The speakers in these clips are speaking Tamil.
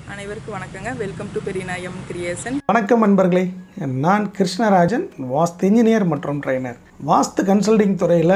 அனைவருக்கும் வணக்கங்க வெல்கம் டு பெரியநாயம் கிரியேஷன் வணக்கம் நண்பர்களே நான் கிருஷ்ணராஜன் வாஸ்து இன்ஜினியர் மற்றும் ட்ரைனர் வாஸ்து கன்சல்டிங் துறையில்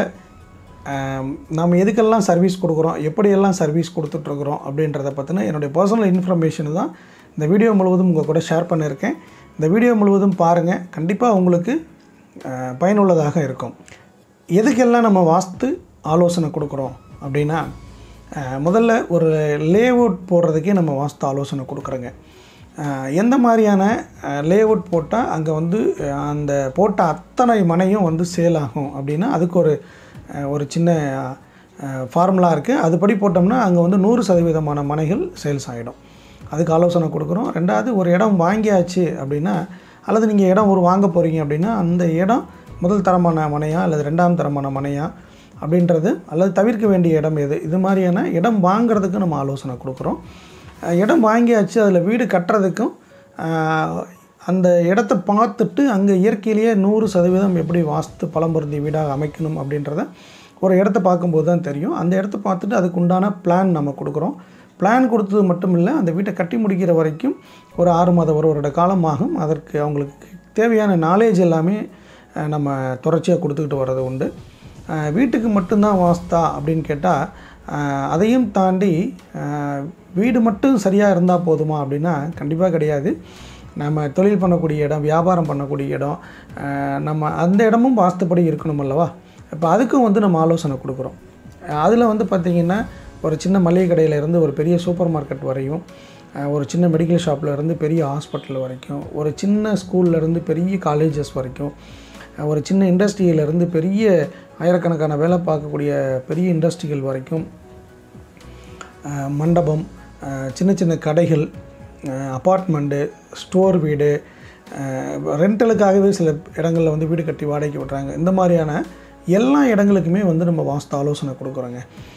நாம் எதுக்கெல்லாம் சர்வீஸ் கொடுக்குறோம் எப்படியெல்லாம் சர்வீஸ் கொடுத்துட்ருக்குறோம் அப்படின்றத பற்றின என்னுடைய பர்சனல் இன்ஃபர்மேஷன் தான் இந்த வீடியோ முழுவதும் உங்கள் கூட ஷேர் பண்ணியிருக்கேன் இந்த வீடியோ முழுவதும் பாருங்கள் கண்டிப்பாக உங்களுக்கு அஹ், பயனுள்ளதாக இருக்கும் எதுக்கெல்லாம் நம்ம வாஸ்து ஆலோசனை கொடுக்குறோம் அப்படின்னா அஹ், முதல்ல ஒரு லேஅவுட் போடுறதுக்கே நம்ம வாஸ்து ஆலோசனை கொடுக்குறோங்க அஹ், எந்த மாதிரியான லேஅவுட் போட்டால் அங்கே வந்து அஹ், அந்த போட்ட அத்தனை மனையும் வந்து சேல் ஆகும் அப்படின்னா அதுக்கு ஒரு அஹ், ஒரு சின்ன ஃபார்முலா இருக்குது அதுபடி போட்டோம்னா அங்கே வந்து நூறு சதவீதமான மனைகள் சேல்ஸ் ஆகிடும் அதுக்கு ஆலோசனை கொடுக்குறோம் ரெண்டாவது ஒரு இடம் வாங்கியாச்சு அப்படின்னா அல்லது நீங்கள் இடம் ஒரு வாங்க போகிறீங்க அப்படின்னா அந்த இடம் முதல் தரமான மனையா அல்லது ரெண்டாம் தரமான மனையா அப்படின்றது அல்லது தவிர்க்க வேண்டிய இடம் எது இது மாதிரியான இடம் வாங்குறதுக்கு நம்ம ஆலோசனை கொடுக்குறோம் அஹ் இடம் வாங்கியாச்சு அதில் வீடு கட்டுறதுக்கும் அஹ், அந்த இடத்த பார்த்துட்டு அங்கே இயற்கையிலேயே நூறு சதவீதம் எப்படி வாஸ்து பலம் பொருந்திய வீடாக அமைக்கணும் அப்படின்றத ஒரு இடத்த பார்க்கும்போது தான் தெரியும் அந்த இடத்த பார்த்துட்டு அதுக்கு உண்டான பிளான் நம்ம கொடுக்குறோம் பிளான் கொடுத்தது மட்டும் இல்லை அந்த வீட்டை கட்டி முடிக்கிற வரைக்கும் ஒரு ஆறு மாதம் ஒரு வருட காலம் ஆகும் அதற்கு அவங்களுக்கு தேவையான நாலேஜ் எல்லாமே அஹ், நம்ம தொடர்ச்சியாக கொடுத்துக்கிட்டு வர்றது உண்டு அஹ், வீட்டுக்கு மட்டும்தான் வாஸ்தா அப்படின்னு கேட்டால் அதையும் தாண்டி அஹ், வீடு மட்டும் சரியாக இருந்தால் போதுமா அப்படின்னா கண்டிப்பாக கிடையாது நம்ம தொழில் பண்ணக்கூடிய இடம் வியாபாரம் பண்ணக்கூடிய இடம் அஹ், நம்ம அந்த இடமும் வாஸ்துப்படி இருக்கணும் அல்லவா இப்போ அதுக்கும் வந்து நம்ம ஆலோசனை கொடுக்குறோம் அதில் வந்து பார்த்திங்கன்னா ஒரு சின்ன மளிகை கடையில இருந்து ஒரு பெரிய சூப்பர் மார்க்கெட் வரையும் அஹ், ஒரு சின்ன மெடிக்கல் ஷாப்பில் இருந்து பெரிய ஹாஸ்பிட்டல் வரைக்கும் ஒரு சின்ன ஸ்கூல்ல இருந்து பெரிய காலேஜஸ் வரைக்கும் அஹ், ஒரு சின்ன இண்டஸ்ட்ரியிலேருந்து பெரிய ஆயிரக்கணக்கான வேலை பார்க்கக்கூடிய பெரிய இண்டஸ்ட்ரிகள் வரைக்கும் அஹ், மண்டபம் அஹ், சின்ன சின்ன கடைகள் அப்பார்ட்மெண்ட்டு ஸ்டோர் வீடு ரெண்டலுக்காகவே சில இடங்களில் வந்து வீடு கட்டி வாடகைக்கு விட்றாங்க இந்த மாதிரியான எல்லா இடங்களுக்குமே வந்து நம்ம வாஸ்து ஆலோசனை கொடுக்குறோங்க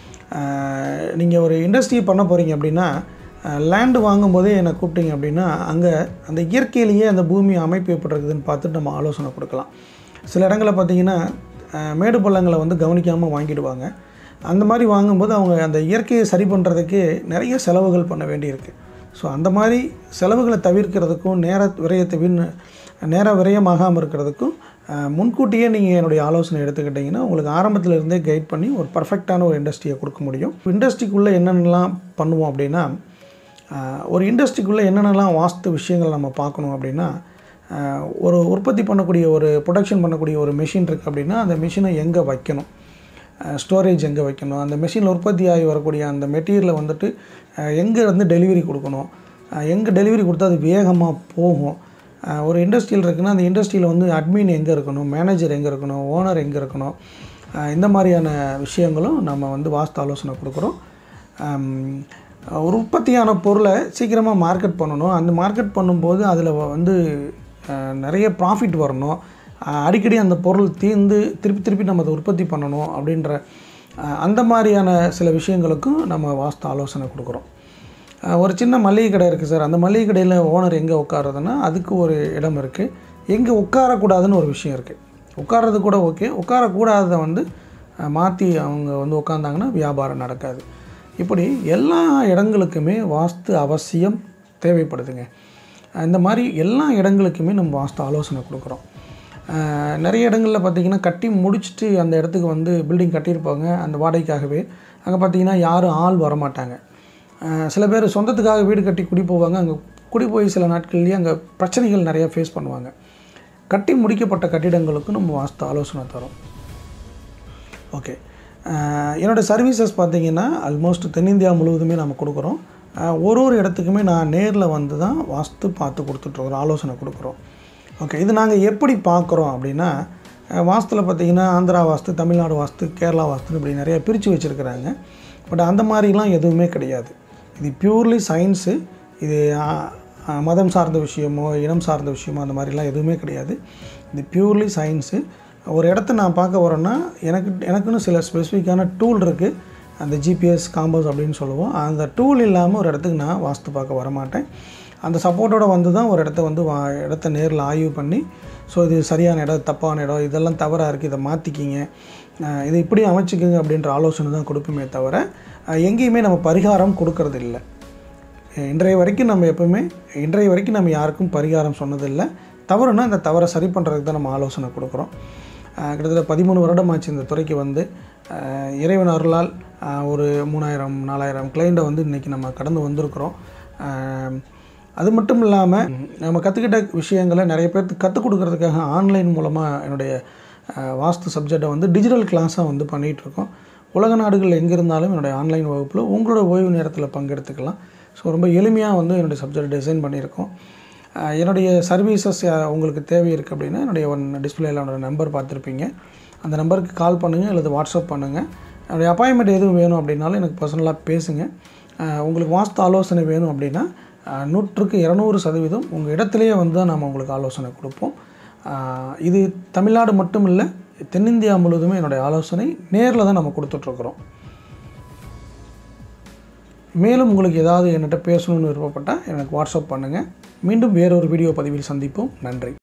நீங்கள் ஒரு இண்டஸ்ட்ரி பண்ண போகிறீங்க அப்படின்னா லேண்டு வாங்கும்போதே என்னை கூப்பிட்டீங்க அப்படின்னா அங்கே அந்த இயற்கையிலேயே அந்த பூமி அமைப்பு எப்படி இருக்குதுன்னு பார்த்துட்டு நம்ம ஆலோசனை கொடுக்கலாம் சில இடங்களில் பார்த்தீங்கன்னா அஹ், மேடு பள்ளங்களை வந்து கவனிக்காமல் வாங்கிடுவாங்க அந்த மாதிரி வாங்கும்போது அவங்க அந்த இயற்கையை சரி பண்ணுறதுக்கு நிறைய செலவுகள் பண்ண வேண்டியிருக்கு ஸோ அந்த மாதிரி செலவுகளை தவிர்க்கிறதுக்கும் நேர விரயத்தை வீண் நேர விரயமாகாமல் இருக்கிறதுக்கும் அஹ், முன்கூட்டியே நீங்கள் என்னுடைய ஆலோசனை எடுத்துக்கிட்டிங்கன்னா உங்களுக்கு ஆரம்பத்தில் இருந்தே கைட் பண்ணி ஒரு பர்ஃபெக்டான ஒரு இண்டஸ்ட்ரியை கொடுக்க முடியும் இண்டஸ்ட்ரிக்குள்ளே என்னென்னலாம் பண்ணுவோம் அப்படின்னா அஹ், ஒரு இண்டஸ்ட்ரிக்குள்ளே என்னென்னலாம் வாஸ்து விஷயங்கள் நம்ம பார்க்கணும் அப்படின்னா அஹ், ஒரு உற்பத்தி பண்ணக்கூடிய ஒரு ப்ரொடக்ஷன் பண்ணக்கூடிய ஒரு மிஷின் இருக்குது அப்படின்னா அந்த மிஷினை எங்கே வைக்கணும் ஸ்டோரேஜ் எங்கே வைக்கணும் அந்த மிஷினில் உற்பத்தி ஆகி வரக்கூடிய அந்த மெட்டீரியலை வந்துட்டு எங்கே வந்து டெலிவரி கொடுக்கணும் எங்கே டெலிவரி கொடுத்தா அது வேகமாக போகும் அஹ், ஒரு இண்டஸ்ட்ரியில் இருக்குன்னா அந்த இண்டஸ்ட்ரியில் வந்து அட்மின் எங்கே இருக்கணும் மேனேஜர் எங்கே இருக்கணும் ஓனர் எங்கே இருக்கணும் அஹ், இந்த மாதிரியான விஷயங்களும் நம்ம வந்து வாஸ்து ஆலோசனை கொடுக்குறோம் அம், ஒரு உற்பத்தியான பொருளை சீக்கிரமாக மார்க்கெட் பண்ணணும் அந்த மார்க்கெட் பண்ணும்போது அதில் வந்து அஹ், நிறைய ப்ராஃபிட் வரணும் அஹ், அடிக்கடி அந்த பொருள் தீர்ந்து திருப்பி திருப்பி நம்ம அதை உற்பத்தி பண்ணணும் அப்படின்ற அஹ், அந்த மாதிரியான சில விஷயங்களுக்கும் நம்ம வாஸ்து ஆலோசனை கொடுக்குறோம் அஹ், ஒரு சின்ன மளிகை கடை இருக்குது சார் அந்த மளிகை கடையில் ஓனர் எங்கே உட்காருறதுன்னா அதுக்கு ஒரு இடம் இருக்குது எங்கே உட்காரக்கூடாதுன்னு ஒரு விஷயம் இருக்குது உட்கார்றது கூட ஓகே உட்காரக்கூடாததை வந்து மாற்றி அவங்க வந்து உட்காந்தாங்கன்னா வியாபாரம் நடக்காது இப்படி எல்லா இடங்களுக்குமே வாஸ்து அவசியம் தேவைப்படுதுங்க இந்த மாதிரி எல்லா இடங்களுக்குமே நம்ம வாஸ்து ஆலோசனை கொடுக்குறோம் அஹ் நிறைய இடங்களில் பார்த்திங்கன்னா கட்டி முடிச்சுட்டு அந்த இடத்துக்கு வந்து பில்டிங் கட்டியிருப்பாங்க அந்த வாடகைக்காகவே அங்கே பார்த்திங்கன்னா யாரும் ஆள் வரமாட்டாங்க அஹ் சில பேர் சொந்தத்துக்காக வீடு கட்டி குடி போவாங்க அங்கே குடி போய் சில நாட்கள்லேயே அங்கே பிரச்சனைகள் நிறையா ஃபேஸ் பண்ணுவாங்க கட்டி முடிக்கப்பட்ட கட்டிடங்களுக்கும் நம்ம வாஸ்து ஆலோசனை தரோம் ஓகே என்னோடய சர்வீசஸ் பார்த்தீங்கன்னா ஆல்மோஸ்ட் தென்னிந்தியா முழுவதுமே நம்ம கொடுக்குறோம் அஹ் ஒரு ஒரு இடத்துக்குமே நான் நேரில் வந்து தான் வாஸ்து பார்த்து கொடுத்துட்ருக்குறோம் ஆலோசனை கொடுக்குறோம் ஓகே இது நாங்கள் எப்படி பார்க்குறோம் அப்படின்னா அஹ் வாஸ்துல பார்த்தீங்கன்னா ஆந்திரா வாஸ்து தமிழ்நாடு வாஸ்து கேரளா வாஸ்து இப்படி நிறைய பிரித்து வச்சுருக்கிறாங்க பட் அந்த மாதிரிலாம் எதுவுமே கிடையாது இது பியூர்லி சயின்ஸு இது அஹ், அஹ், மதம் சார்ந்த விஷயமோ இனம் சார்ந்த விஷயமோ அந்த மாதிரிலாம் எதுவுமே கிடையாது இது பியூர்லி சயின்ஸு ஒரு இடத்த நான் பார்க்க வரேன்னா எனக்கு எனக்குன்னு சில ஸ்பெசிஃபிக்கான டூல் இருக்குது அந்த ஜிபிஎஸ் காம்பஸ் அப்படின்னு சொல்லுவோம் அந்த டூல் இல்லாமல் ஒரு இடத்துக்கு நான் வாஸ்து பார்க்க வரமாட்டேன் அந்த சப்போர்ட்டோட வந்து தான் ஒரு இடத்த வந்து வா இடத்த நேரில் ஆய்வு பண்ணி ஸோ இது சரியான இடம் தப்பான இடம் இதெல்லாம் தவறாக இருக்குது இதை மாற்றிக்கிங்க இதை இப்படி அமைச்சிக்கங்க அப்படின்ற ஆலோசனை தான் கொடுப்போமே தவிர அஹ், எங்கேயுமே நம்ம பரிகாரம் கொடுக்கறது இல்லை இன்றைய வரைக்கும் நம்ம எப்பவுமே இன்றைய வரைக்கும் நம்ம யாருக்கும் பரிகாரம் சொன்னதில்லை தவறுனா இந்த தவறை சரி பண்ணுறதுக்கு தான் நம்ம ஆலோசனை கொடுக்குறோம் அஹ் கிட்டத்தட்ட பதிமூணு வருடமாச்சு இந்த துறைக்கு வந்து அஹ் இறைவன் அருளால் அஹ் ஒரு மூணாயிரம் நாலாயிரம் கிளைண்ட்டை வந்து இன்றைக்கி நம்ம கடந்து வந்திருக்கிறோம் அஹ் அது மட்டும் இல்லாமல் நம்ம கற்றுக்கிட்ட விஷயங்களை நிறைய பேருக்கு கற்றுக் கொடுக்கறதுக்காக ஆன்லைன் மூலமாக என்னுடைய அஹ், வாஸ்து சப்ஜெக்டை வந்து டிஜிட்டல் கிளாஸாக வந்து பண்ணிகிட்ருக்கோம் உலக நாடுகள் எங்கே இருந்தாலும் என்னுடைய ஆன்லைன் வகுப்பில் உங்களோட ஓய்வு நேரத்தில் பங்கெடுத்துக்கலாம் ஸோ ரொம்ப எளிமையாக வந்து என்னுடைய சப்ஜெக்ட் டிசைன் பண்ணியிருக்கோம் அஹ், என்னுடைய சர்வீசஸ் உங்களுக்கு தேவை இருக்குது அப்படின்னா என்னுடைய ஒன் டிஸ்பிளேல என்னோட நம்பர் பார்த்துருப்பீங்க அந்த நம்பருக்கு கால் பண்ணுங்கள் அல்லது வாட்ஸ்அப் பண்ணுங்கள் என்னுடைய அப்பாயின்மெண்ட் எதுவும் வேணும் அப்படின்னாலும் எனக்கு பர்சனலாக பேசுங்க அஹ், உங்களுக்கு வாஸ்து ஆலோசனை வேணும் அப்படின்னா அஹ், நூற்றுக்கு இரநூறு சதவீதம் உங்கள் இடத்துலையே வந்து தான் நம்ம உங்களுக்கு ஆலோசனை கொடுப்போம் அஹ், இது தமிழ்நாடு மட்டும் இல்லை தென்னிந்தியா முழுவதுமே என்னுடைய ஆலோசனை நேரில் தான் நம்ம கொடுத்துட்ருக்குறோம் மேலும் உங்களுக்கு ஏதாவது என்கிட்ட பேசணும்னு விருப்பப்பட்டால் எனக்கு வாட்ஸ்அப் பண்ணுங்கள் மீண்டும் வேறொரு வீடியோ பதிவில் சந்திப்போம் நன்றி